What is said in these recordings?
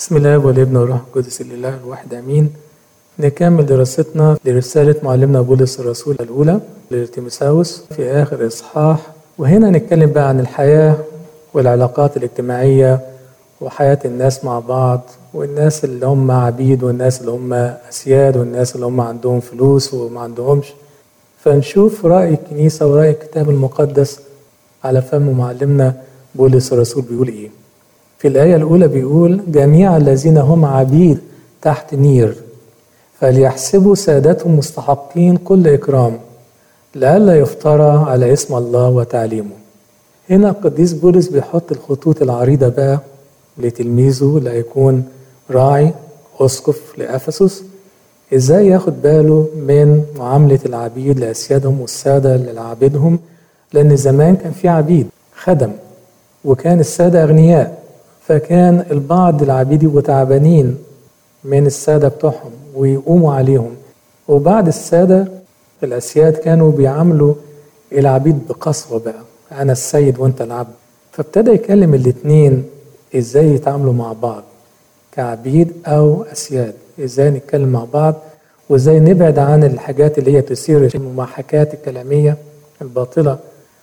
بسم الله والابن والروح القدس الاله الواحد امين نكمل دراستنا لرسالة معلمنا بولس الرسول الأولى لتيموثاوس في آخر إصحاح وهنا نتكلم بقى عن الحياة والعلاقات الاجتماعية وحياة الناس مع بعض والناس اللي هم عبيد والناس اللي هم أسياد والناس اللي هم عندهم فلوس وما عندهمش فنشوف رأي الكنيسة ورأي الكتاب المقدس على فم معلمنا بولس الرسول بيقول إيه في الآية الأولى بيقول جميع الذين هم عبيد تحت نير فليحسبوا سادتهم مستحقين كل إكرام لئلا يفترى على اسم الله وتعليمه هنا القديس بولس بيحط الخطوط العريضة بقى لتلميذه اللي هيكون راعي أسقف لأفسس إزاي ياخد باله من معاملة العبيد لأسيادهم والسادة لعبيدهم لأن زمان كان في عبيد خدم وكان السادة أغنياء فكان البعض العبيد يبقوا تعبانين من السادة بتوعهم ويقوموا عليهم وبعد السادة الأسياد كانوا بيعاملوا العبيد بقسوة بقى أنا السيد وأنت العبد فابتدى يكلم الاتنين إزاي يتعاملوا مع بعض كعبيد أو أسياد إزاي نتكلم مع بعض وإزاي نبعد عن الحاجات اللي هي تثير المماحكات الكلامية الباطلة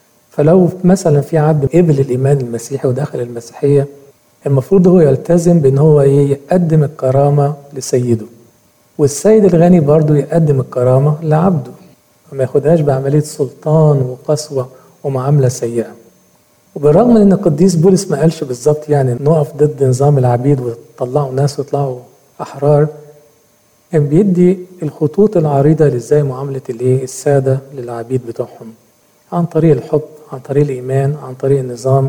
فلو مثلا في عبد قبل الإيمان المسيحي ودخل المسيحية المفروض هو يلتزم بأن هو يقدم الكرامة لسيده والسيد الغني برضه يقدم الكرامة لعبده وما ياخدهاش بعملية سلطان وقسوة ومعاملة سيئة وبالرغم من ان القديس بولس ما قالش بالظبط يعني نقف ضد نظام العبيد وتطلعوا ناس ويطلعوا احرار كان بيدي الخطوط العريضة لازاي معاملة الايه السادة للعبيد بتوعهم عن طريق الحب عن طريق الإيمان عن طريق النظام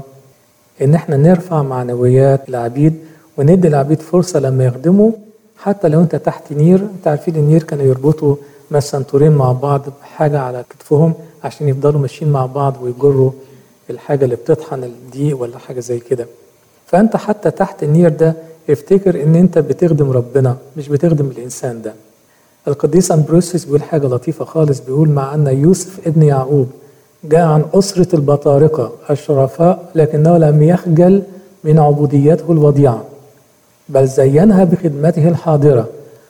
إن إحنا نرفع معنويات العبيد وندي العبيد فرصة لما يخدموا حتى لو أنت تحت نير أنت عارفين النير كانوا يربطوا مثلا طورين مع بعض بحاجة على كتفهم عشان يفضلوا ماشيين مع بعض ويجروا الحاجة اللي بتطحن الدقيق ولا حاجة زي كده فأنت حتى تحت النير ده افتكر إن أنت بتخدم ربنا مش بتخدم الإنسان ده القديس أمبروسيوس بيقول حاجة لطيفة خالص بيقول مع أن يوسف ابن يعقوب جاء عن أسرة البطارقة الشرفاء لكنه لم يخجل من عبوديته الوضيعة بل زينها بخدمته الحاضرة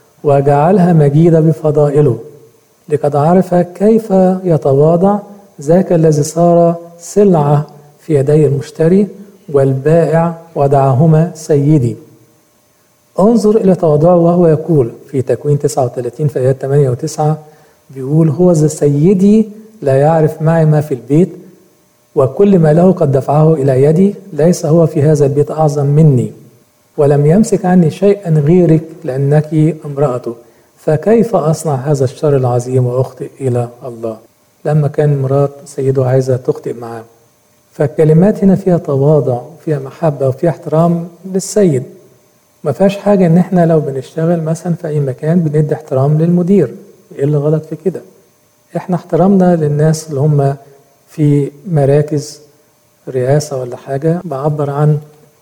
وجعلها مجيدة بفضائله لقد عرف كيف يتواضع ذاك الذي صار سلعة في يدي المشتري والبائع ودعهما سيدي انظر إلى تواضعه وهو يقول في تكوين 39 في آيات 8 و9 بيقول هو ذا سيدي لا يعرف معي ما في البيت وكل ما له قد دفعه إلى يدي ليس هو في هذا البيت أعظم مني ولم يمسك عني شيئا غيرك لأنك امرأته فكيف أصنع هذا الشر العظيم وأخطئ إلى الله لما كان مرات سيده عايزة تخطئ معاه فالكلمات هنا فيها تواضع وفيها محبة وفيها احترام للسيد ما فيهاش حاجة إن إحنا لو بنشتغل مثلا في أي مكان بندي احترام للمدير إيه اللي غلط في كده إحنا احترامنا للناس اللي هم في مراكز رئاسة ولا حاجة بعبر عن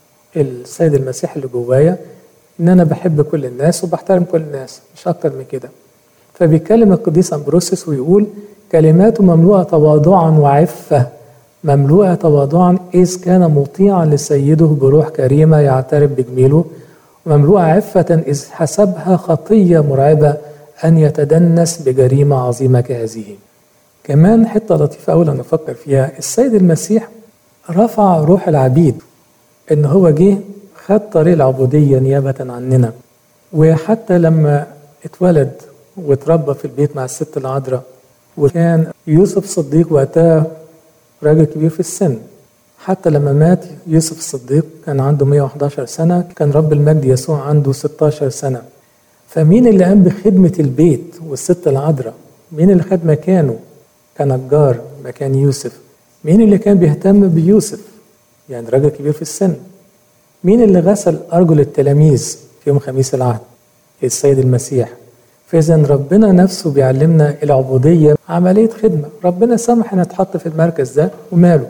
السيد المسيح اللي جوايا إن أنا بحب كل الناس وبحترم كل الناس مش أكتر من كده فبيتكلم القديس أمبروسيس ويقول كلماته مملوءة تواضعا وعفة مملوءة تواضعا إذ كان مطيعا لسيده بروح كريمة يعترف بجميله ومملوءة عفة إذ حسبها خطية مرعبة أن يتدنس بجريمة عظيمة كهذه كمان حتة لطيفة أوي نفكر فيها السيد المسيح رفع روح العبيد إن هو جه خد طريق العبودية نيابة عننا وحتى لما اتولد واتربى في البيت مع الست العذراء وكان يوسف الصديق وقتها راجل كبير في السن حتى لما مات يوسف الصديق كان عنده 111 سنة كان رب المجد يسوع عنده 16 سنة فمين اللي قام بخدمة البيت والست العذراء مين اللي خد مكانه كنجار مكان يوسف مين اللي كان بيهتم بيوسف يعني راجل كبير في السن مين اللي غسل أرجل التلاميذ في يوم خميس العهد السيد المسيح فإذا ربنا نفسه بيعلمنا العبودية عملية خدمة ربنا سمح أن أتحط في المركز ده وماله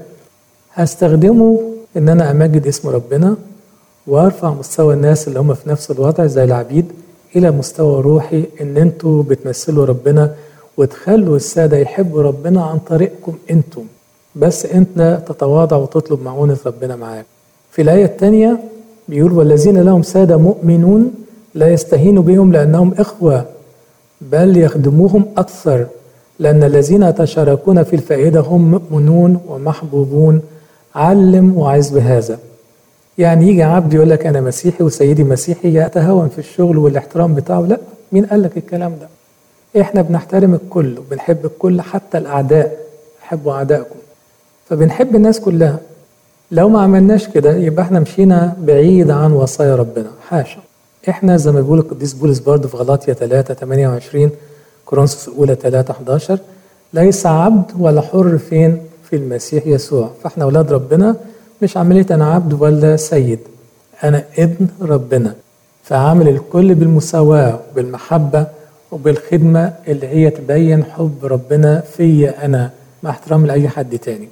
هستخدمه إن أنا أمجد اسم ربنا وأرفع مستوى الناس اللي هم في نفس الوضع زي العبيد إلى مستوى روحي إن أنتوا بتمثلوا ربنا وتخلوا السادة يحبوا ربنا عن طريقكم أنتم بس أنت تتواضع وتطلب معونة ربنا معاك في الآية الثانية بيقول والذين لهم سادة مؤمنون لا يستهينوا بهم لأنهم إخوة بل يخدموهم أكثر لأن الذين يتشاركون في الفائدة هم مؤمنون ومحبوبون علم وعز بهذا يعني يجي عبد يقول لك أنا مسيحي وسيدي مسيحي يتهاون في الشغل والاحترام بتاعه لا مين قال لك الكلام ده احنا بنحترم الكل وبنحب الكل حتى الأعداء حبوا أعدائكم فبنحب الناس كلها لو ما عملناش كده يبقى احنا مشينا بعيد عن وصايا ربنا حاشا احنا زي ما بيقول القديس بولس برضه في غلاطيا 3 28 كورنثوس الاولى 3 11 ليس عبد ولا حر فين في المسيح يسوع فاحنا اولاد ربنا مش عمليه انا عبد ولا سيد انا ابن ربنا فعامل الكل بالمساواه بالمحبه وبالخدمه اللي هي تبين حب ربنا فيا انا مع احترام لاي حد تاني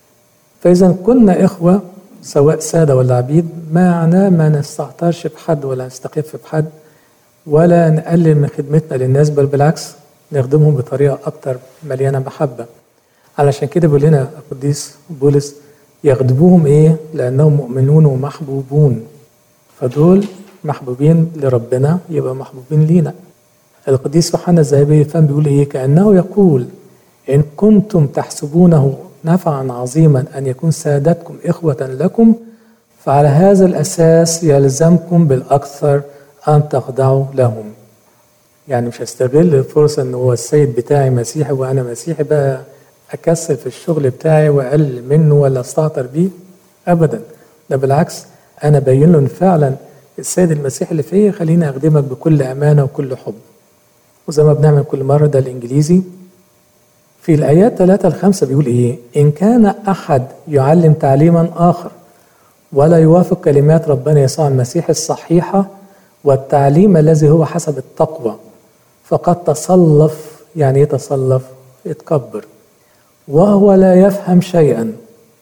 فاذا كنا اخوه سواء ساده ولا عبيد معناه ما نستهترش بحد ولا نستخف بحد ولا نقلل من خدمتنا للناس بل بالعكس نخدمهم بطريقه اكتر مليانه محبه علشان كده بيقول لنا القديس بولس يغضبوهم ايه لانهم مؤمنون ومحبوبون فدول محبوبين لربنا يبقى محبوبين لينا القديس يوحنا الذهبي الفم بيقول ايه كانه يقول ان كنتم تحسبونه نفعا عظيما ان يكون سادتكم اخوه لكم فعلى هذا الاساس يلزمكم بالاكثر ان تخضعوا لهم يعني مش هستغل الفرصه ان هو السيد بتاعي مسيحي وانا مسيحي بقى اكسل في الشغل بتاعي واقلل منه ولا استهتر بيه ابدا ده بالعكس انا باين له ان فعلا السيد المسيح اللي فيا خليني اخدمك بكل امانه وكل حب وزي ما بنعمل كل مره ده الانجليزي في الآيات 3 لخمسة بيقول إيه؟ إن كان أحد يعلم تعليما آخر ولا يوافق كلمات ربنا يسوع المسيح الصحيحة والتعليم الذي هو حسب التقوى فقد تصلف يعني يتصلف يتكبر وهو لا يفهم شيئا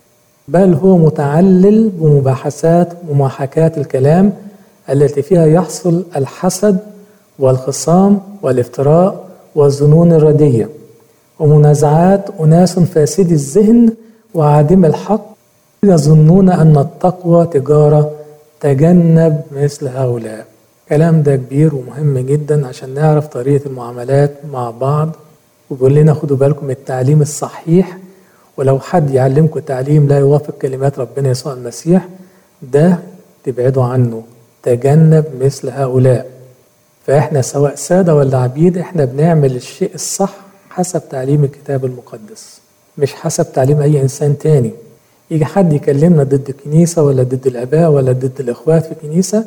بل هو متعلل بمباحثات ومحاكاة الكلام التي فيها يحصل الحسد والخصام والافتراء والظنون الرديه ومنازعات أناس فاسدي الذهن وعادم الحق يظنون أن التقوى تجارة تجنب مثل هؤلاء كلام ده كبير ومهم جدا عشان نعرف طريقة المعاملات مع بعض وبيقول لنا خدوا بالكم التعليم الصحيح ولو حد يعلمكم تعليم لا يوافق كلمات ربنا يسوع المسيح ده تبعدوا عنه تجنب مثل هؤلاء فاحنا سواء سادة ولا عبيد احنا بنعمل الشيء الصح حسب تعليم الكتاب المقدس مش حسب تعليم أي إنسان تاني يجي حد يكلمنا ضد الكنيسة ولا ضد الآباء ولا ضد الإخوات في الكنيسة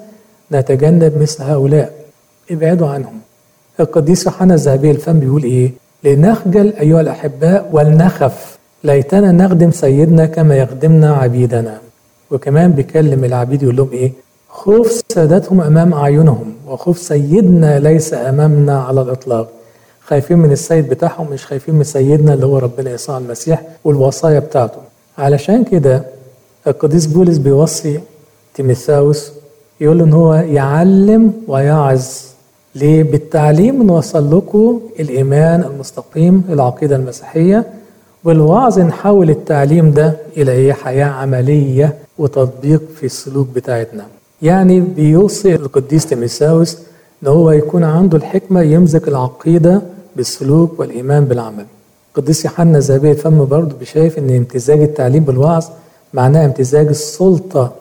نتجنب مثل هؤلاء ابعدوا عنهم القديس يوحنا الذهبي الفم بيقول إيه لنخجل أيها الأحباء ولنخف ليتنا نخدم سيدنا كما يخدمنا عبيدنا وكمان بيكلم العبيد يقول لهم إيه خوف سادتهم أمام أعينهم وخوف سيدنا ليس أمامنا على الإطلاق خايفين من السيد بتاعهم مش خايفين من سيدنا اللي هو ربنا يسوع المسيح والوصايا بتاعته علشان كده القديس بولس بيوصي تيموثاوس يقول له ان هو يعلم ويعظ ليه بالتعليم نوصل لكم الايمان المستقيم العقيده المسيحيه بالوعظ نحول التعليم ده الى ايه حياه عمليه وتطبيق في السلوك بتاعتنا يعني بيوصي القديس تيموثاوس ان هو يكون عنده الحكمه يمزج العقيده بالسلوك والايمان بالعمل القديس يوحنا الذهبي الفم برضه بيشايف ان امتزاج التعليم بالوعظ معناه امتزاج السلطه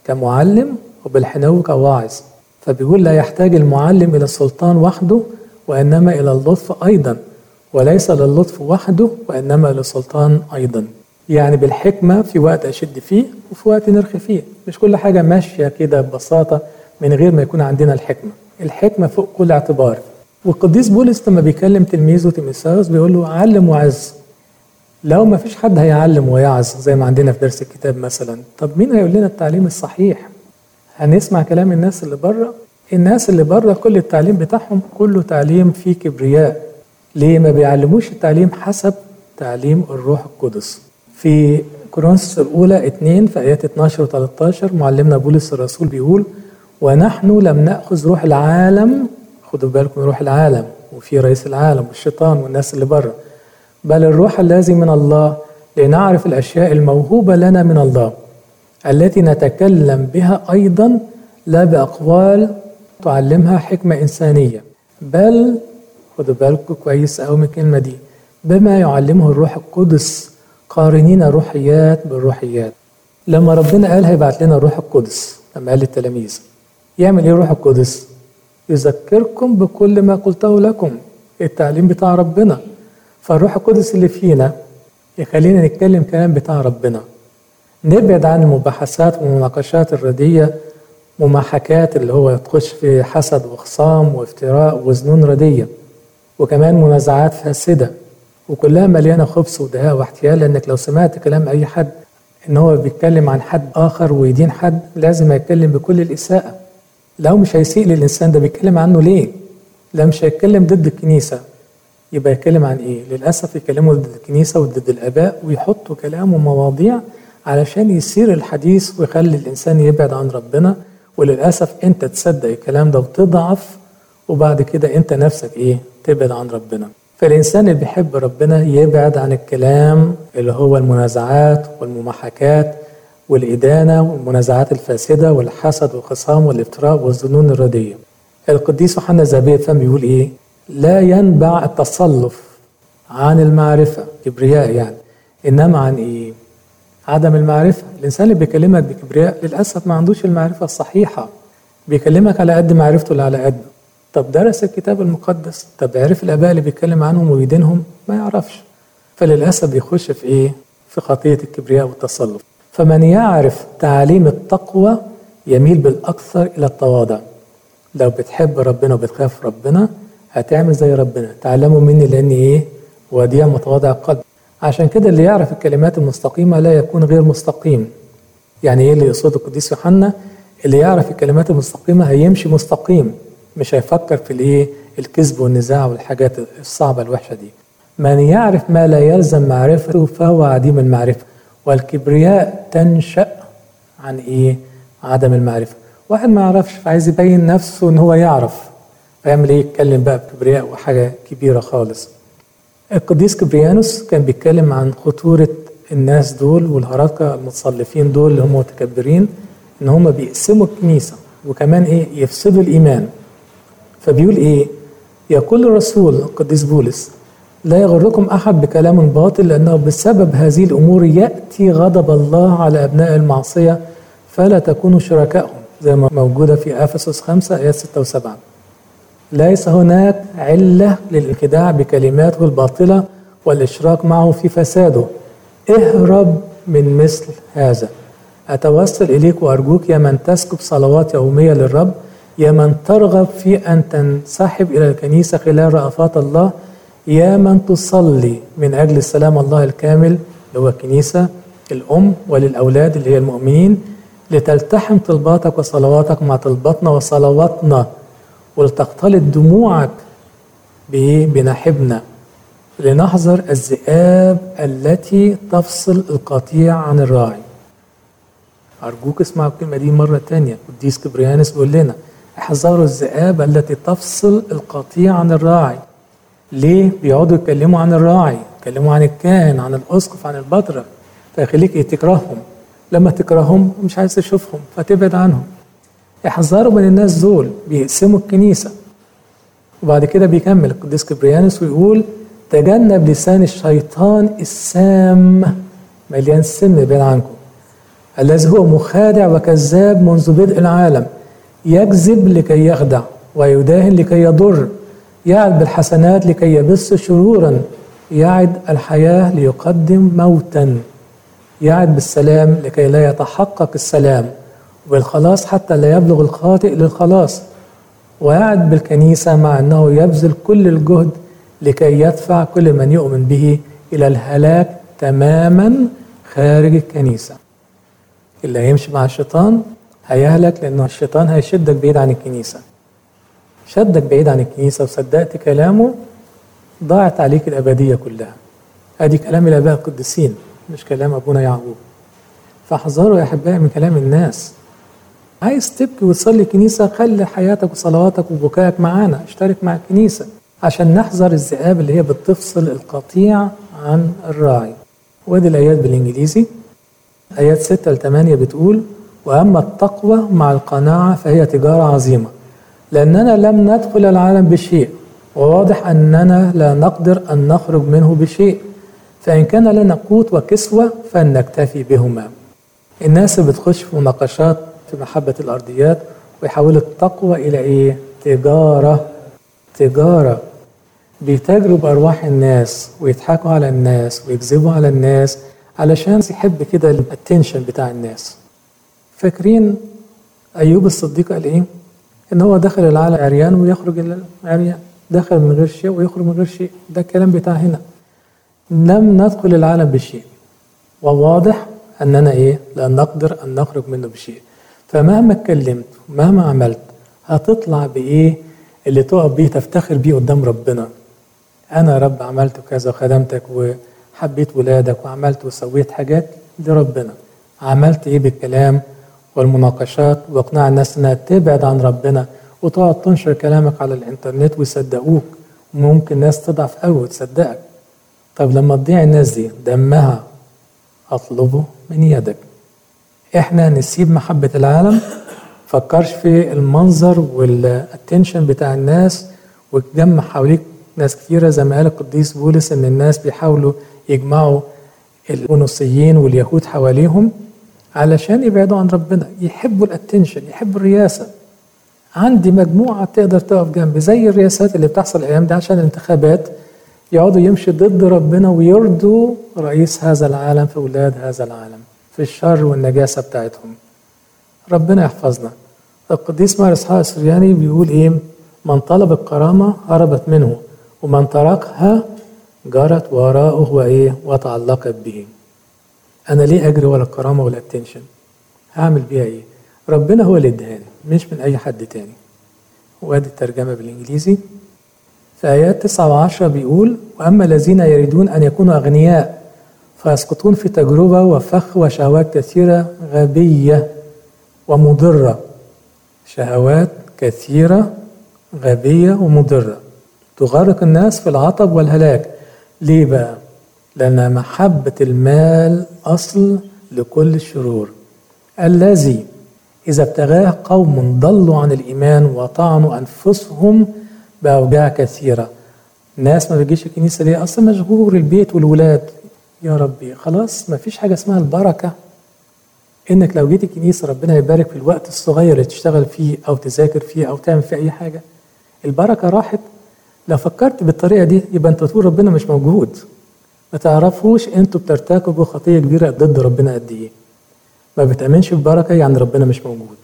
كمعلم وبالحنو كواعظ فبيقول لا يحتاج المعلم الى السلطان وحده وانما الى اللطف ايضا وليس للطف وحده وانما للسلطان ايضا يعني بالحكمه في وقت اشد فيه وفي وقت نرخي فيه مش كل حاجه ماشيه كده ببساطه من غير ما يكون عندنا الحكمه الحكمه فوق كل اعتبار والقديس بولس لما بيكلم تلميذه تيموثاوس بيقول له علم وعز لو ما فيش حد هيعلم ويعظ زي ما عندنا في درس الكتاب مثلا طب مين هيقول لنا التعليم الصحيح هنسمع كلام الناس اللي بره الناس اللي بره كل التعليم بتاعهم كله تعليم فيه كبرياء ليه ما بيعلموش التعليم حسب تعليم الروح القدس في كورنثوس الاولى 2 في ايات 12 و 13 معلمنا بولس الرسول بيقول ونحن لم ناخذ روح العالم خدوا بالكم من روح العالم وفي رئيس العالم والشيطان والناس اللي بره بل الروح الذي من الله لنعرف الاشياء الموهوبه لنا من الله التي نتكلم بها ايضا لا بأقوال تعلمها حكمة إنسانية بل خدوا بالكم كويس أوي من الكلمة دي بما يعلمه الروح القدس قارنين الروحيات بالروحيات لما ربنا قال هيبعت لنا الروح القدس لما قال للتلاميذ يعمل ايه الروح القدس يذكركم بكل ما قلته لكم التعليم بتاع ربنا فالروح القدس اللي فينا يخلينا نتكلم كلام بتاع ربنا نبعد عن المباحثات والمناقشات الردية مماحكات اللي هو تخش في حسد وخصام وافتراء وظنون ردية وكمان منازعات فاسدة وكلها مليانة خبث ودهاء واحتيال لأنك لو سمعت كلام أي حد إن هو بيتكلم عن حد آخر ويدين حد لازم يتكلم بكل الإساءة لو مش هيسيء للإنسان ده بيتكلم عنه ليه؟ لا مش هيتكلم ضد الكنيسة يبقى يتكلم عن إيه؟ للأسف يكلموا ضد الكنيسة وضد الآباء ويحطوا كلام ومواضيع علشان يصير الحديث ويخلي الإنسان يبعد عن ربنا وللأسف أنت تصدق الكلام ده وتضعف وبعد كده أنت نفسك إيه؟ تبعد عن ربنا فالإنسان اللي بيحب ربنا يبعد عن الكلام اللي هو المنازعات والمماحكات والإدانة والمنازعات الفاسدة والحسد والخصام والافتراء والظنون الردية القديس يوحنا الزبير فهم بيقول إيه لا ينبع التصلف عن المعرفة كبرياء يعني إنما عن إيه عدم المعرفة الإنسان اللي بيكلمك بكبرياء للأسف ما عندوش المعرفة الصحيحة بيكلمك على قد معرفته اللي على قده طب درس الكتاب المقدس طب عرف الآباء اللي بيتكلم عنهم ويدينهم ما يعرفش فللأسف بيخش في إيه في خطية الكبرياء والتصلف فمن يعرف تعاليم التقوى يميل بالأكثر إلى التواضع لو بتحب ربنا وبتخاف ربنا هتعمل زي ربنا تعلموا مني لأني إيه وديع متواضع القلب عشان كده اللي يعرف الكلمات المستقيمة لا يكون غير مستقيم يعني إيه اللي يقصده القديس يوحنا اللي يعرف الكلمات المستقيمة هيمشي مستقيم مش هيفكر في الايه الكذب والنزاع والحاجات الصعبة الوحشة دي من يعرف ما لا يلزم معرفته فهو عديم المعرفة والكبرياء تنشأ عن ايه عدم المعرفة واحد ما يعرفش فعايز يبين نفسه ان هو يعرف فيعمل ايه يتكلم بقى بكبرياء وحاجة كبيرة خالص القديس كبريانوس كان بيتكلم عن خطورة الناس دول والهرطقة المتصلفين دول اللي هم متكبرين ان هم بيقسموا الكنيسة وكمان ايه يفسدوا الايمان فبيقول ايه يقول الرسول القديس بولس لا يغركم احد بكلام باطل لانه بسبب هذه الامور ياتي غضب الله على ابناء المعصيه فلا تكونوا شركائهم زي ما موجوده في افسس 5 ايات 6 و7 ليس هناك عله للانخداع بكلماته الباطله والاشراك معه في فساده اهرب من مثل هذا اتوسل اليك وارجوك يا من تسكب صلوات يوميه للرب يا من ترغب في أن تنسحب إلى الكنيسة خلال رأفات الله يا من تصلي من أجل سلام الله الكامل اللي هو الكنيسة الأم وللأولاد اللي هي المؤمنين لتلتحم طلباتك وصلواتك مع طلباتنا وصلواتنا ولتختلط دموعك بنحبنا لنحذر الذئاب التي تفصل القطيع عن الراعي أرجوك اسمعوا الكلمة دي مرة تانية قديس كبريانس بيقول لنا احذروا الذئاب التي تفصل القطيع عن الراعي ليه بيقعدوا يتكلموا عن الراعي يتكلموا عن الكاهن عن الاسقف عن البطرك فيخليك إيه تكرههم لما تكرههم مش عايز تشوفهم فتبعد عنهم احذروا من الناس دول بيقسموا الكنيسه وبعد كده بيكمل القديس كبريانوس ويقول تجنب لسان الشيطان السام مليان سم بعيد عنكم الذي هو مخادع وكذاب منذ بدء العالم يكذب لكي يخدع ويداهن لكي يضر يعد بالحسنات لكي يبث شرورا يعد الحياة ليقدم موتا يعد بالسلام لكي لا يتحقق السلام وبالخلاص حتى لا يبلغ الخاطئ للخلاص ويعد بالكنيسة مع أنه يبذل كل الجهد لكي يدفع كل من يؤمن به إلى الهلاك تماما خارج الكنيسة اللي هيمشي مع الشيطان هيهلك لأنه الشيطان هيشدك بعيد عن الكنيسة شدك بعيد عن الكنيسة وصدقت كلامه ضاعت عليك الأبدية كلها ادي كلام الآباء القديسين مش كلام أبونا يعقوب فاحذروا يا أحبائي من كلام الناس عايز تبكي وتصلي كنيسة خلي حياتك وصلواتك وبكائك معانا اشترك مع الكنيسة عشان نحذر الذئاب اللي هي بتفصل القطيع عن الراعي وادي الآيات بالإنجليزي آيات 6 ل 8 بتقول وأما التقوى مع القناعة فهي تجارة عظيمة لأننا لم ندخل العالم بشيء وواضح أننا لا نقدر أن نخرج منه بشيء فإن كان لنا قوت وكسوة فلنكتفي بهما الناس اللي بتخش في مناقشات في محبة الأرضيات ويحولوا التقوى إلى إيه؟ تجارة تجارة بيتاجروا بأرواح الناس ويضحكوا على الناس ويكذبوا على الناس علشان يحب كده الاتنشن بتاع الناس فاكرين أيوب الصديق قال إيه؟ إن هو دخل العالم عريان ويخرج عريان دخل من غير شيء ويخرج من غير شيء ده الكلام بتاع هنا لم ندخل العالم بشيء وواضح أننا إيه؟ لا نقدر أن نخرج منه بشيء فمهما اتكلمت مهما عملت هتطلع بإيه اللي تقف بيه تفتخر بيه قدام ربنا أنا يا رب عملت كذا وخدمتك وحبيت ولادك وعملت وسويت حاجات لربنا عملت إيه بالكلام والمناقشات واقناع الناس انها تبعد عن ربنا وتقعد تنشر كلامك على الانترنت ويصدقوك ممكن ناس تضعف قوي وتصدقك طب لما تضيع الناس دي دمها اطلبه من يدك احنا نسيب محبة العالم فكرش في المنظر والاتنشن بتاع الناس وتجمع حواليك ناس كتيرة زي ما قال القديس بولس ان الناس بيحاولوا يجمعوا الأنوسيين واليهود حواليهم علشان يبعدوا عن ربنا يحبوا الاتنشن يحبوا الرياسة عندي مجموعة تقدر تقف جنبي زي الرياسات اللي بتحصل الأيام دي عشان الانتخابات يقعدوا يمشي ضد ربنا ويرضوا رئيس هذا العالم في أولاد هذا العالم في الشر والنجاسة بتاعتهم ربنا يحفظنا القديس مار إسحاق السرياني بيقول إيه من طلب الكرامة هربت منه ومن تركها جرت وراءه وإيه وتعلقت به أنا ليه أجري ورا الكرامة والأتنشن هعمل بيها إيه ربنا هو اللي ادهاني مش من أي حد تاني وادي الترجمة بالإنجليزي في آيات 9 و10 بيقول وأما الذين يريدون أن يكونوا أغنياء فيسقطون في تجربة وفخ وشهوات كثيرة غبية ومضرة شهوات كثيرة غبية ومضرة تغرق الناس في العطب والهلاك ليه بقى؟ لأن محبة المال أصل لكل الشرور الذي إذا ابتغاه قوم ضلوا عن الإيمان وطعنوا أنفسهم بأوجاع كثيرة ناس ما بيجيش الكنيسة ليه أصلا مشغول البيت والولاد يا ربي خلاص ما فيش حاجة اسمها البركة إنك لو جيت الكنيسة ربنا يبارك في الوقت الصغير اللي تشتغل فيه أو تذاكر فيه أو تعمل فيه أي حاجة البركة راحت لو فكرت بالطريقة دي يبقى أنت تقول ربنا مش موجود ما تعرفوش أنتوا بترتكبوا خطية كبيرة ضد ربنا قد إيه ما بتأمنش ببركة يعني ربنا مش موجود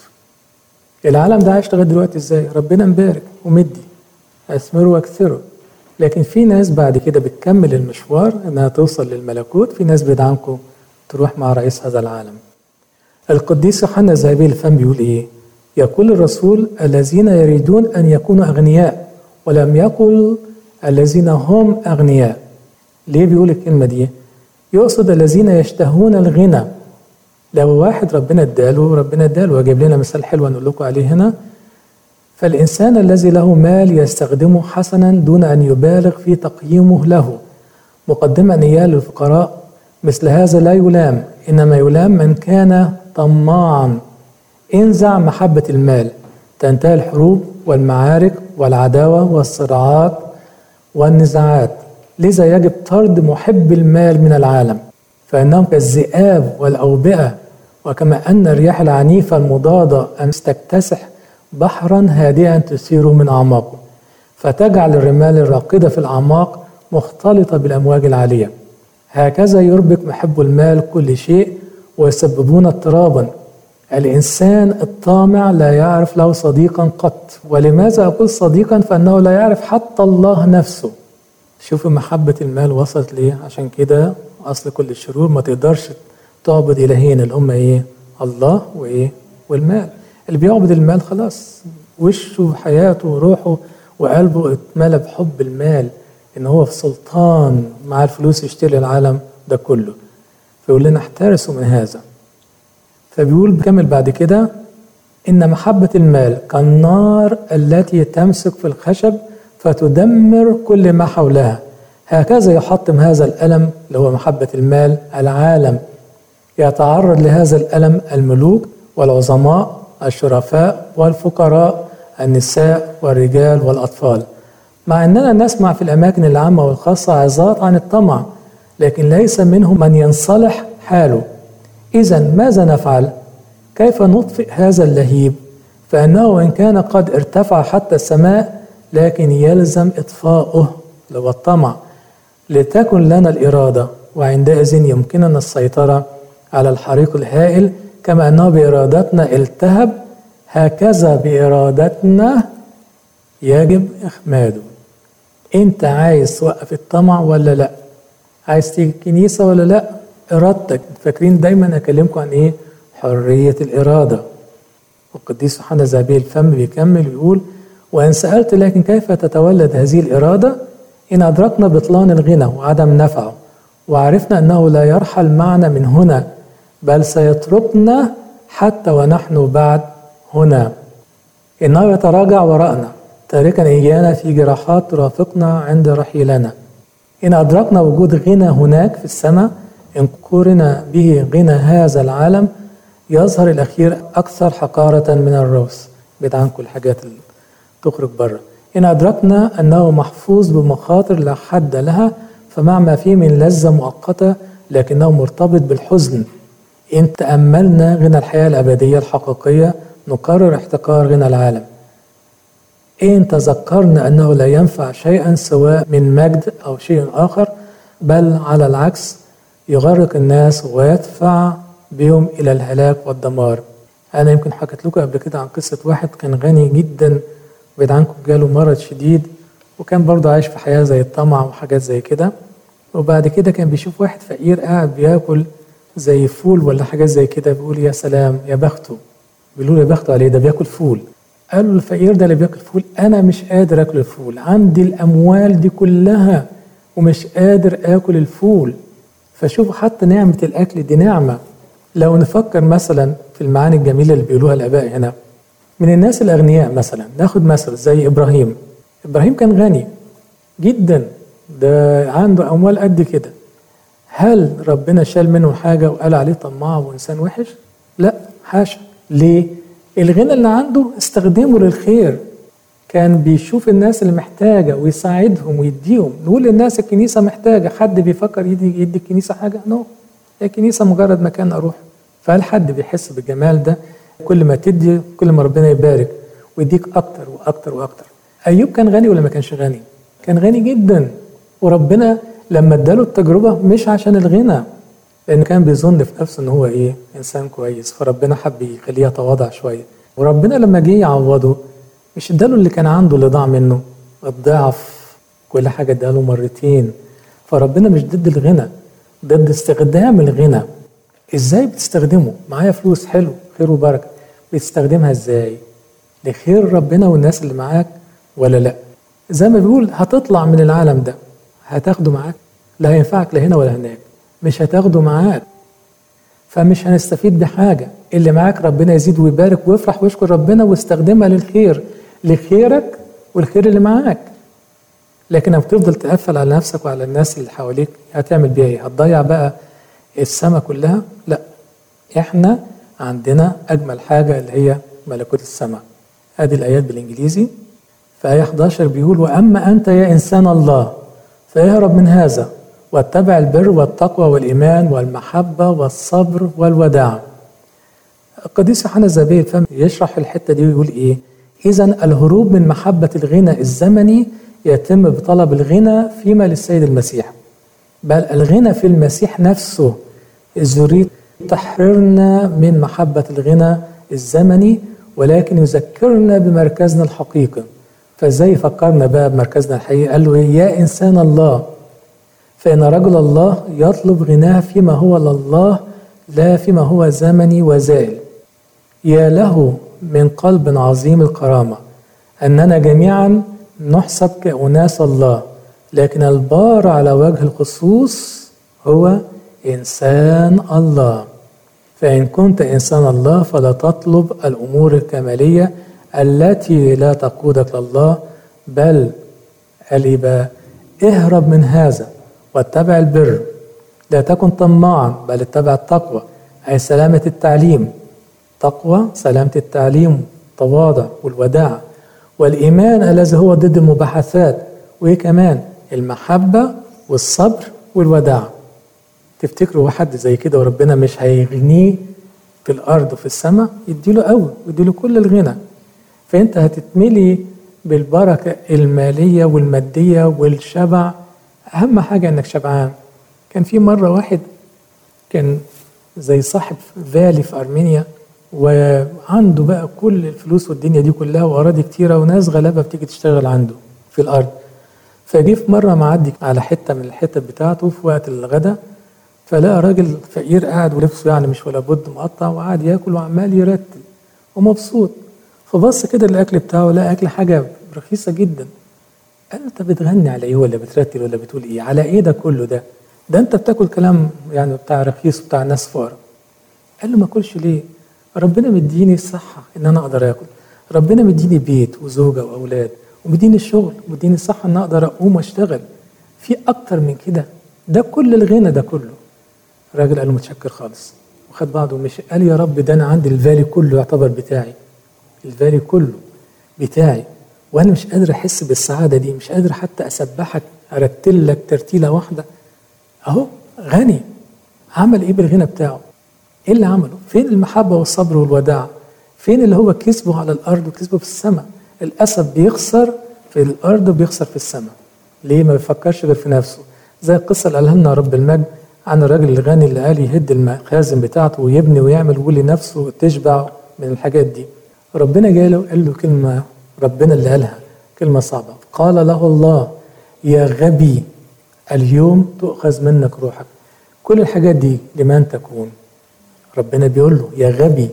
العالم ده عايش لغاية دلوقتي إزاي ربنا مبارك ومدي أثمروا واكثروا لكن في ناس بعد كده بتكمل المشوار انها توصل للملكوت في ناس بيدعمكم تروح مع رئيس هذا العالم القديس يوحنا الذهبي الفم بيقول ايه يقول الرسول الذين يريدون ان يكونوا اغنياء ولم يقل الذين هم اغنياء ليه بيقول الكلمه دي يقصد الذين يشتهون الغنى لو واحد ربنا اداله ربنا اداله واجيب لنا مثال حلو نقول لكم عليه هنا فالإنسان الذي له مال يستخدمه حسنا دون أن يبالغ في تقييمه له مقدما إياه للفقراء مثل هذا لا يلام إنما يلام من كان طماعا انزع محبة المال تنتهي الحروب والمعارك والعداوة والصراعات والنزاعات لذا يجب طرد محب المال من العالم فإنهم كالذئاب والأوبئة وكما أن الرياح العنيفة المضادة أن تكتسح بحرا هادئا تسير من أعماقه فتجعل الرمال الراقدة في الأعماق مختلطة بالأمواج العالية هكذا يربك محب المال كل شيء ويسببون اضطرابا الإنسان الطامع لا يعرف له صديقا قط ولماذا أقول صديقا فأنه لا يعرف حتى الله نفسه شوفوا محبة المال وصلت ليه عشان كده أصل كل الشرور ما تقدرش تعبد إلهين اللي هم إيه الله وإيه والمال اللي بيعبد المال خلاص وشه وحياته وروحه وقلبه اتملى بحب المال ان هو في سلطان مع الفلوس يشتري العالم ده كله فيقول لنا احترسوا من هذا فبيقول بكمل بعد كده ان محبة المال كالنار التي تمسك في الخشب فتدمر كل ما حولها هكذا يحطم هذا الألم اللي هو محبة المال العالم يتعرض لهذا الألم الملوك والعظماء الشرفاء والفقراء النساء والرجال والأطفال مع أننا نسمع في الأماكن العامة والخاصة عظات عن الطمع لكن ليس منهم من ينصلح حاله إذا ماذا نفعل؟ كيف نطفئ هذا اللهيب؟ فإنه إن كان قد ارتفع حتى السماء لكن يلزم إطفاؤه لو الطمع لتكن لنا الإرادة وعندئذ يمكننا السيطرة على الحريق الهائل كما أنه بإرادتنا التهب هكذا بإرادتنا يجب إخماده أنت عايز توقف الطمع ولا لأ عايز تيجي الكنيسة ولا لأ إرادتك فاكرين دايما أكلمكم عن إيه حرية الإرادة والقديس يوحنا ذهبي الفم بيكمل ويقول وإن سألت لكن كيف تتولد هذه الإرادة إن أدركنا بطلان الغنى وعدم نفعه وعرفنا أنه لا يرحل معنا من هنا بل سيتركنا حتى ونحن بعد هنا إنه يتراجع وراءنا تاركا إيانا في جراحات ترافقنا عند رحيلنا إن أدركنا وجود غنى هناك في السماء إن قرن به غنى هذا العالم يظهر الأخير أكثر حقارة من الروس بعيد عن كل الحاجات اللي تخرج بره إن أدركنا أنه محفوظ بمخاطر لا حد لها فمع ما فيه من لذة مؤقتة لكنه مرتبط بالحزن إن تأملنا غنى الحياة الأبدية الحقيقية نقرر احتقار غنى العالم إن تذكرنا أنه لا ينفع شيئا سواء من مجد أو شيء آخر بل على العكس يغرق الناس ويدفع بهم إلى الهلاك والدمار أنا يمكن حكيت لكم قبل كده عن قصة واحد كان غني جدا بعيد عنكم جاله مرض شديد وكان برضه عايش في حياة زي الطمع وحاجات زي كده وبعد كده كان بيشوف واحد فقير قاعد بياكل زي فول ولا حاجات زي كده بيقول يا سلام يا بخته بيقولوا له يا بخته عليه ده بياكل فول قالوا الفقير ده اللي بياكل فول انا مش قادر اكل الفول عندي الاموال دي كلها ومش قادر اكل الفول فشوفوا حتى نعمه الاكل دي نعمه لو نفكر مثلا في المعاني الجميله اللي بيقولوها الاباء هنا من الناس الاغنياء مثلا ناخد مثل زي ابراهيم ابراهيم كان غني جدا ده عنده اموال قد كده هل ربنا شال منه حاجه وقال عليه طماع وانسان وحش لا حاشا ليه الغنى اللي عنده استخدمه للخير كان بيشوف الناس اللي محتاجة ويساعدهم ويديهم نقول للناس الكنيسة محتاجة حد بيفكر يدي, يدي الكنيسة حاجة نو هي الكنيسة مجرد مكان أروح فهل حد بيحس بالجمال ده كل ما تدي كل ما ربنا يبارك ويديك أكتر وأكتر وأكتر أيوب كان غني ولا ما كانش غني كان غني جدا وربنا لما اداله التجربة مش عشان الغنى لأن كان بيظن في نفسه إن هو إيه إنسان كويس فربنا حب يخليه يتواضع شوية وربنا لما جه يعوضه مش اداله اللي كان عنده اللي ضاع منه الضعف كل حاجة اداله مرتين فربنا مش ضد الغنى ضد استخدام الغنى ازاي بتستخدمه معايا فلوس حلو خير وبركة بتستخدمها ازاي لخير ربنا والناس اللي معاك ولا لا زي ما بيقول هتطلع من العالم ده هتاخده معاك لا هينفعك لا هنا ولا هناك مش هتاخده معاك فمش هنستفيد بحاجة اللي معاك ربنا يزيد ويبارك ويفرح ويشكر ربنا واستخدمها للخير لخيرك والخير اللي معاك لكن لما بتفضل تقفل على نفسك وعلى الناس اللي حواليك هتعمل بيها ايه هتضيع بقى السماء كلها لا احنا عندنا اجمل حاجة اللي هي ملكوت السماء ادي الايات بالانجليزي في آية 11 بيقول وأما أنت يا إنسان الله فاهرب من هذا واتبع البر والتقوى والإيمان والمحبة والصبر والوداع القديس يوحنا الزبير فهم يشرح الحتة دي ويقول إيه إذا الهروب من محبة الغنى الزمني يتم بطلب الغنى فيما للسيد المسيح بل الغنى في المسيح نفسه إذ يريد تحررنا من محبة الغنى الزمني ولكن يذكرنا بمركزنا الحقيقي فازاي فكرنا بقى بمركزنا الحقيقي قال له إيه؟ يا إنسان الله فإن رجل الله يطلب غناه فيما هو لله لا فيما هو زمني وزائل يا له من قلب عظيم الكرامة أننا جميعا نحسب كأناس الله لكن البار على وجه الخصوص هو إنسان الله فإن كنت إنسان الله فلا تطلب الأمور الكمالية التي لا تقودك لله بل قال اهرب من هذا واتبع البر لا تكن طماعا بل اتبع التقوى أي سلامة التعليم تقوى سلامة التعليم التواضع والوداع والإيمان الذي هو ضد المباحثات وإيه كمان المحبة والصبر والوداع تفتكروا واحد زي كده وربنا مش هيغنيه في الأرض وفي السماء يديله قوي ويديله كل الغنى فأنت هتتملي بالبركة المالية والمادية والشبع أهم حاجة إنك شبعان كان في مرة واحد كان زي صاحب فالي في أرمينيا وعنده بقى كل الفلوس والدنيا دي كلها وأراضي كتيرة وناس غلابة بتيجي تشتغل عنده في الأرض فجه في مرة معدي على حتة من الحتت بتاعته في وقت الغدا فلقى راجل فقير قاعد ولبسه يعني مش ولا بد مقطع وقعد ياكل وعمال يرتل ومبسوط فبص كده الاكل بتاعه لقى اكل حاجه رخيصه جدا قال له انت بتغني على ايه ولا بترتل ولا بتقول ايه على ايه ده كله ده ده انت بتاكل كلام يعني بتاع رخيص بتاع ناس فقراء قال له ما اكلش ليه ربنا مديني الصحه ان انا اقدر اكل ربنا مديني بيت وزوجه واولاد ومديني الشغل ومديني الصحه ان اقدر اقوم واشتغل في اكتر من كده ده كل الغنى ده كله الراجل قال له متشكر خالص وخد بعضه ومشي قال يا رب ده انا عندي الفالي كله يعتبر بتاعي الفالي كله بتاعي وانا مش قادر احس بالسعاده دي مش قادر حتى اسبحك ارتل لك ترتيله واحده اهو غني عمل ايه بالغنى بتاعه ايه اللي عمله فين المحبه والصبر والوداع فين اللي هو كسبه على الارض وكسبه في السماء الاسد بيخسر في الارض وبيخسر في السماء ليه ما بيفكرش غير في نفسه زي القصه اللي قالها لنا رب المجد عن الراجل الغني اللي قال يهد المخازن بتاعته ويبني ويعمل ويقول لنفسه تشبع من الحاجات دي ربنا جاي له قال له كلمة ربنا اللي قالها كلمة صعبة قال له الله يا غبي اليوم تؤخذ منك روحك كل الحاجات دي لمن تكون ربنا بيقول له يا غبي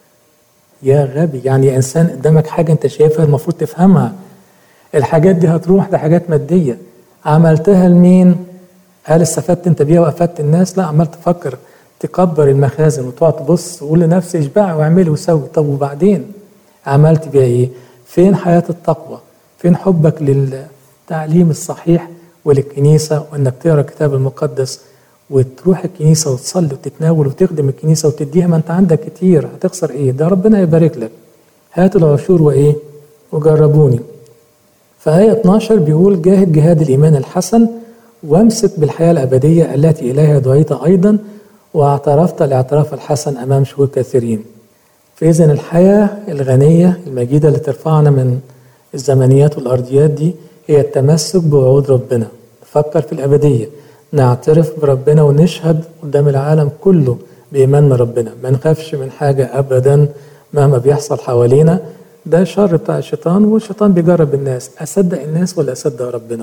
يا غبي يعني يا انسان قدامك حاجه انت شايفها المفروض تفهمها الحاجات دي هتروح ده حاجات ماديه عملتها لمين هل استفدت انت بيها وافدت الناس لا عمال تفكر تكبر المخازن وتقعد تبص وقول لنفسي اشبعي واعملي وسوي طب وبعدين عملت بيها ايه فين حياه التقوى فين حبك للتعليم الصحيح وللكنيسه وانك تقرا الكتاب المقدس وتروح الكنيسه وتصلي وتتناول وتخدم الكنيسه وتديها ما انت عندك كتير هتخسر ايه ده ربنا يبارك لك هات العشور وايه وجربوني فآية 12 بيقول جاهد جهاد الإيمان الحسن وامسك بالحياة الأبدية التي إليها دعيت أيضا واعترفت الاعتراف الحسن أمام شهور كثيرين فإذا الحياة الغنية المجيدة اللي ترفعنا من الزمنيات والأرضيات دي هي التمسك بوعود ربنا نفكر في الأبدية نعترف بربنا ونشهد قدام العالم كله بإيماننا ربنا ما نخافش من حاجة أبدا مهما بيحصل حوالينا ده شر بتاع الشيطان والشيطان بيجرب الناس أصدق الناس ولا أصدق ربنا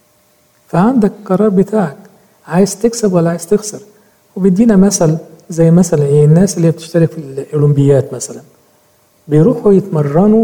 فعندك القرار بتاعك عايز تكسب ولا عايز تخسر وبيدينا مثل زي مثلا ايه الناس اللي بتشترك في الاولمبيات مثلا بيروحوا يتمرنوا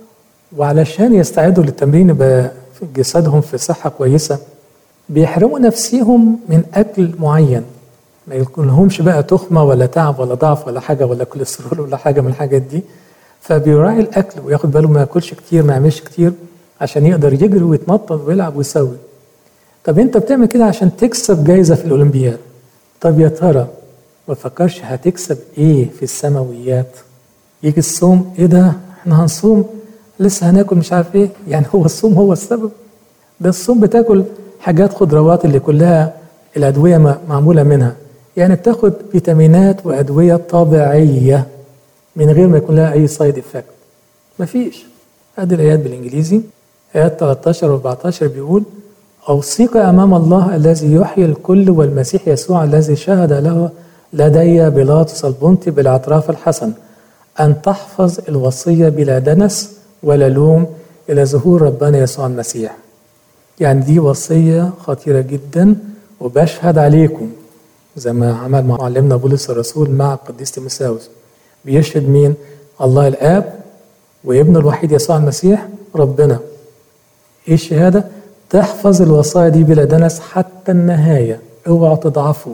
وعلشان يستعدوا للتمرين يبقى جسدهم في صحة كويسة بيحرموا نفسيهم من أكل معين ما يكونلهمش بقى تخمة ولا تعب ولا ضعف ولا حاجة ولا كوليسترول ولا حاجة من الحاجات دي فبيراعي الأكل وياخد باله ما ياكلش كتير ما يعملش كتير عشان يقدر يجري ويتنطط ويلعب ويسوي طب انت بتعمل كده عشان تكسب جايزة في الأولمبياد طب يا ترى ما تفكرش هتكسب ايه في السماويات يجي الصوم ايه ده احنا هنصوم لسه هناكل مش عارف ايه يعني هو الصوم هو السبب ده الصوم بتاكل حاجات خضروات اللي كلها الأدوية معمولة منها يعني بتاخد فيتامينات وأدوية طبيعية من غير ما يكون لها أي سايد إفكت مفيش هذه الآيات بالإنجليزي آيات 13 و 14 بيقول أوصيك أمام الله الذي يحيي الكل والمسيح يسوع الذي شهد له لدي بيلاطس البنطي بالاعتراف الحسن أن تحفظ الوصية بلا دنس ولا لوم إلى ظهور ربنا يسوع المسيح يعني دي وصية خطيرة جدا وبشهد عليكم زي ما عمل معلمنا بولس الرسول مع القديس تيموثاوس بيشهد مين؟ الله الآب وابنه الوحيد يسوع المسيح ربنا ايه الشهادة؟ تحفظ الوصايا دي بلا دنس حتى النهاية اوعوا تضعفوا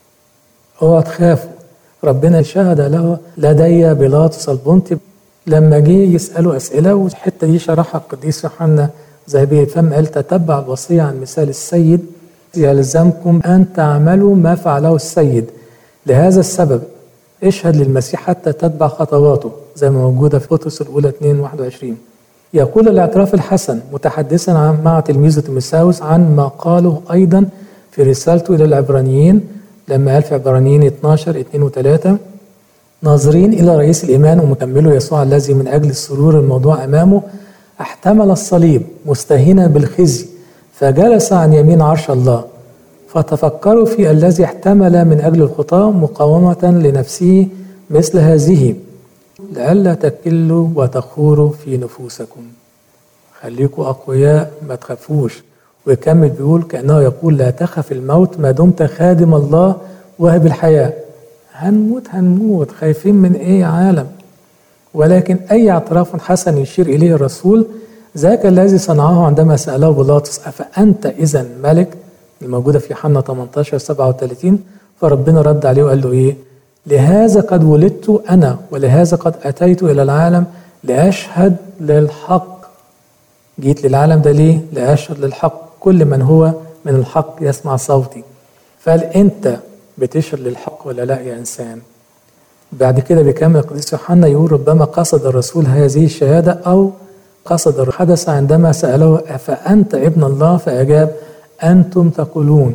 اوعوا تخافوا ربنا شهد له لدي بيلاطس البنطي لما جه يسأله أسئلة والحتة دي شرحها القديس يوحنا زي فم قال تتبع الوصية عن مثال السيد يلزمكم أن تعملوا ما فعله السيد لهذا السبب اشهد للمسيح حتى تتبع خطواته زي ما موجودة في بطرس الأولى 2 21 يقول الاعتراف الحسن متحدثا عن مع تلميذه تيموثاوس عن ما قاله أيضا في رسالته إلى العبرانيين لما قال في عبرانيين 12 2 و3 ناظرين إلى رئيس الإيمان ومكمله يسوع الذي من أجل السرور الموضوع أمامه احتمل الصليب مستهينا بالخزي فجلس عن يمين عرش الله فتفكروا في الذي احتمل من أجل الخطاة مقاومة لنفسه مثل هذه لئلا تكلوا وتخوروا في نفوسكم خليكوا أقوياء ما تخافوش ويكمل بيقول كأنه يقول لا تخف الموت ما دمت خادم الله واهب الحياة هنموت هنموت خايفين من ايه يا عالم ولكن أي اعتراف حسن يشير إليه الرسول ذاك الذي صنعه عندما سأله بيلاطس أفأنت إذا ملك الموجودة في حنا 18 37 فربنا رد عليه وقال له إيه لهذا قد ولدت أنا ولهذا قد أتيت إلى العالم لأشهد للحق جيت للعالم ده ليه؟ لأشهد للحق كل من هو من الحق يسمع صوتي فهل أنت بتشهد للحق ولا لا يا إنسان؟ بعد كده بيكمل القديس يوحنا يقول ربما قصد الرسول هذه الشهادة أو قصد الحدث عندما سأله أفأنت ابن الله فأجاب أنتم تقولون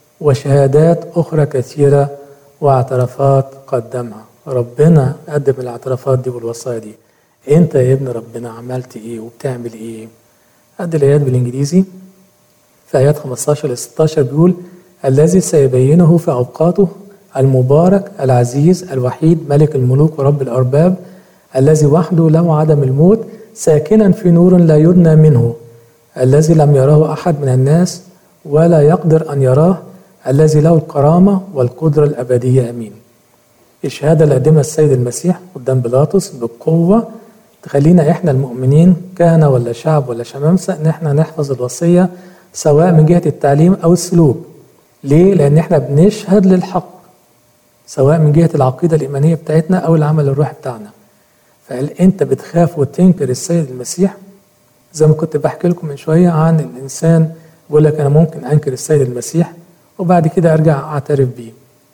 وشهادات أخرى كثيرة واعترافات قدمها ربنا قدم الاعترافات دي والوصايا دي انت يا ابن ربنا عملت ايه وبتعمل ايه قد الايات بالانجليزي في ايات 15 ل 16 بيقول الذي سيبينه في اوقاته المبارك العزيز الوحيد ملك الملوك ورب الارباب الذي وحده له عدم الموت ساكنا في نور لا يدنى منه الذي لم يراه احد من الناس ولا يقدر ان يراه الذي له الكرامة والقدرة الأبدية أمين الشهادة اللي قدمها السيد المسيح قدام بيلاطس بقوة تخلينا إحنا المؤمنين كهنة ولا شعب ولا شمامسة إن إحنا نحفظ الوصية سواء من جهة التعليم أو السلوك ليه؟ لأن إحنا بنشهد للحق سواء من جهة العقيدة الإيمانية بتاعتنا أو العمل الروحي بتاعنا فهل أنت بتخاف وتنكر السيد المسيح زي ما كنت بحكي لكم من شوية عن الإنسان بيقول لك أنا ممكن أنكر السيد المسيح وبعد كده ارجع اعترف بيه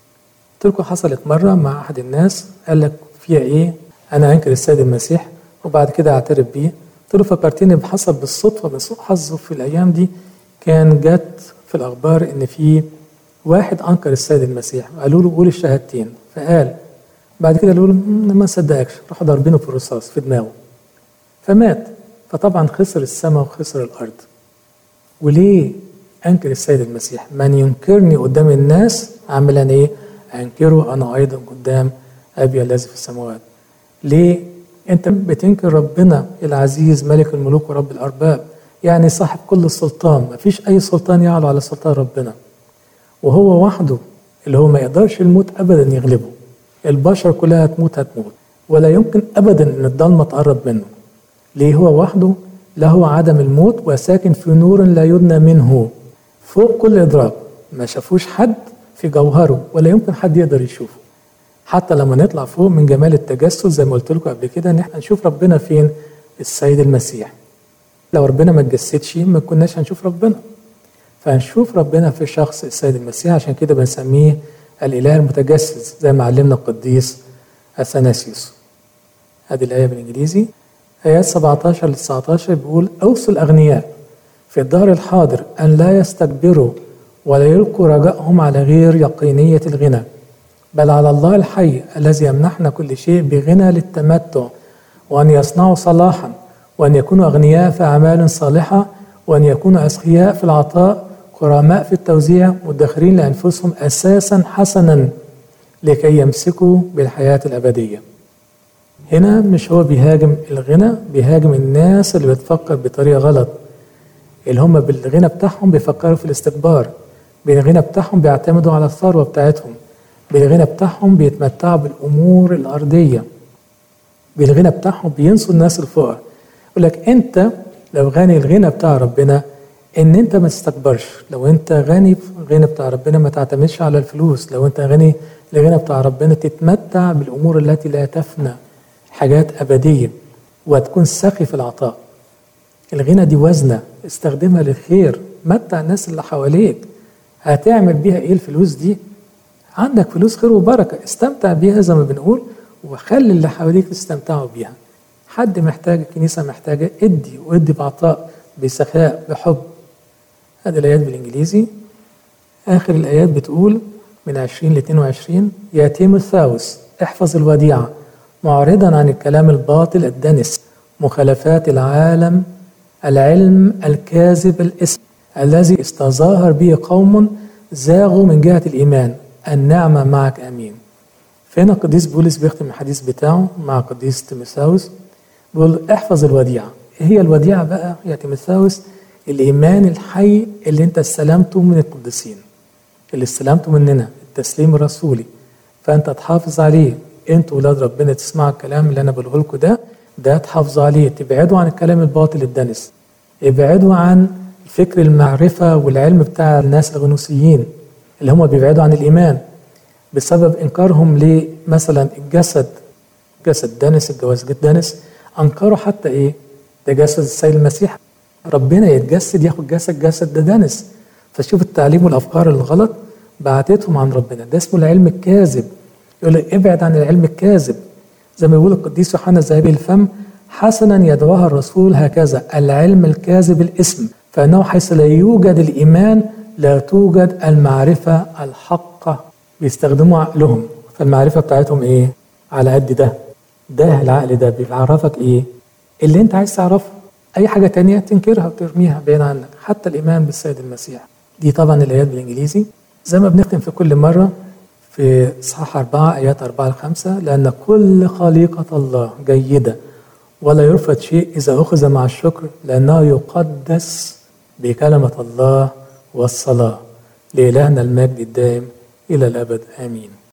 قلت لكم حصلت مره مع احد الناس قال لك فيها ايه انا انكر السيد المسيح وبعد كده اعترف بيه قلت له فكرتني بحصل بالصدفه من سوء حظه في الايام دي كان جت في الاخبار ان في واحد انكر السيد المسيح قالوا له قول الشهادتين فقال بعد كده قالوا له ما صدقكش راحوا ضاربينه في الرصاص في دماغه فمات فطبعا خسر السماء وخسر الارض وليه انكر السيد المسيح من ينكرني قدام الناس عاملا ايه انكره انا ايضا قدام ابي الذي في السماوات ليه انت بتنكر ربنا العزيز ملك الملوك ورب الارباب يعني صاحب كل السلطان ما فيش اي سلطان يعلو على سلطان ربنا وهو وحده اللي هو ما يقدرش الموت ابدا يغلبه البشر كلها هتموت هتموت ولا يمكن ابدا ان الضلمه تقرب منه ليه هو وحده له عدم الموت وساكن في نور لا يدنى منه فوق كل إدراك ما شافوش حد في جوهره ولا يمكن حد يقدر يشوفه حتى لما نطلع فوق من جمال التجسد زي ما قلت لكم قبل كده ان احنا نشوف ربنا فين السيد المسيح لو ربنا ما اتجسدش ما كناش هنشوف ربنا فهنشوف ربنا في شخص السيد المسيح عشان كده بنسميه الاله المتجسد زي ما علمنا القديس اثناسيوس هذه الايه بالانجليزي ايات 17 ل 19 بيقول اوصوا الاغنياء في الدهر الحاضر أن لا يستكبروا ولا يلقوا رجائهم على غير يقينية الغنى بل على الله الحي الذي يمنحنا كل شيء بغنى للتمتع وأن يصنعوا صلاحا وأن يكونوا أغنياء في أعمال صالحة وأن يكونوا أسخياء في العطاء كرماء في التوزيع مدخرين لأنفسهم أساسا حسنا لكي يمسكوا بالحياة الأبدية هنا مش هو بيهاجم الغنى بيهاجم الناس اللي بتفكر بطريقة غلط اللي هم بالغنى بتاعهم بيفكروا في الاستكبار بالغنى بتاعهم بيعتمدوا على الثروة بتاعتهم بالغنى بتاعهم بيتمتعوا بالأمور الأرضية بالغنى بتاعهم بينسوا الناس الفقراء يقول لك أنت لو غني الغنى بتاع ربنا ان انت ما تستكبرش لو انت غني في الغنى بتاع ربنا ما تعتمدش على الفلوس لو انت غني الغنى بتاع ربنا تتمتع بالامور التي لا تفنى حاجات ابديه وتكون سخي في العطاء الغنى دي وزنه استخدمها للخير متع الناس اللي حواليك هتعمل بيها ايه الفلوس دي عندك فلوس خير وبركة استمتع بيها زي ما بنقول وخلي اللي حواليك يستمتعوا بيها حد محتاج الكنيسة محتاجة ادي وادي بعطاء بسخاء بحب هذه الآيات بالإنجليزي آخر الآيات بتقول من 20 ل 22 يا تيموثاوس احفظ الوديعة معرضا عن الكلام الباطل الدنس مخالفات العالم العلم الكاذب الاسم الذي استظاهر به قوم زاغوا من جهة الإيمان النعمة معك أمين فهنا القديس بولس بيختم الحديث بتاعه مع قديس تيموثاوس بيقول احفظ الوديعة ايه هي الوديعة بقى يا تيموثاوس الإيمان الحي اللي أنت استلمته من القديسين اللي استلمته مننا التسليم الرسولي فأنت تحافظ عليه أنتوا ولاد ربنا تسمعوا الكلام اللي أنا بقوله لكم ده ده تحافظوا عليه تبعدوا عن الكلام الباطل الدنس ابعدوا عن فكر المعرفة والعلم بتاع الناس الغنوصيين اللي هم بيبعدوا عن الإيمان بسبب إنكارهم لمثلا الجسد جسد دنس الجواز دنس أنكروا حتى إيه ده جسد السيد المسيح ربنا يتجسد ياخد جسد جسد ده دنس فشوف التعليم والافكار الغلط بعتتهم عن ربنا ده اسمه العلم الكاذب يقول لك ابعد عن العلم الكاذب زي ما يقول القديس يوحنا ذهبي الفم حسنا يدعوها الرسول هكذا العلم الكاذب الاسم فانه حيث لا يوجد الايمان لا توجد المعرفه الحقه بيستخدموا عقلهم فالمعرفه بتاعتهم ايه على قد ده ده العقل ده بيعرفك ايه اللي انت عايز تعرفه اي حاجه تانية تنكرها وترميها بعيد عنك حتى الايمان بالسيد المسيح دي طبعا الايات بالانجليزي زي ما بنختم في كل مره في اصحاح أربعة آيات أربعة لخمسة لأن كل خليقة الله جيدة ولا يرفض شيء إذا أخذ مع الشكر لأنه يقدس بكلمة الله والصلاة لإلهنا المجد الدائم إلى الأبد آمين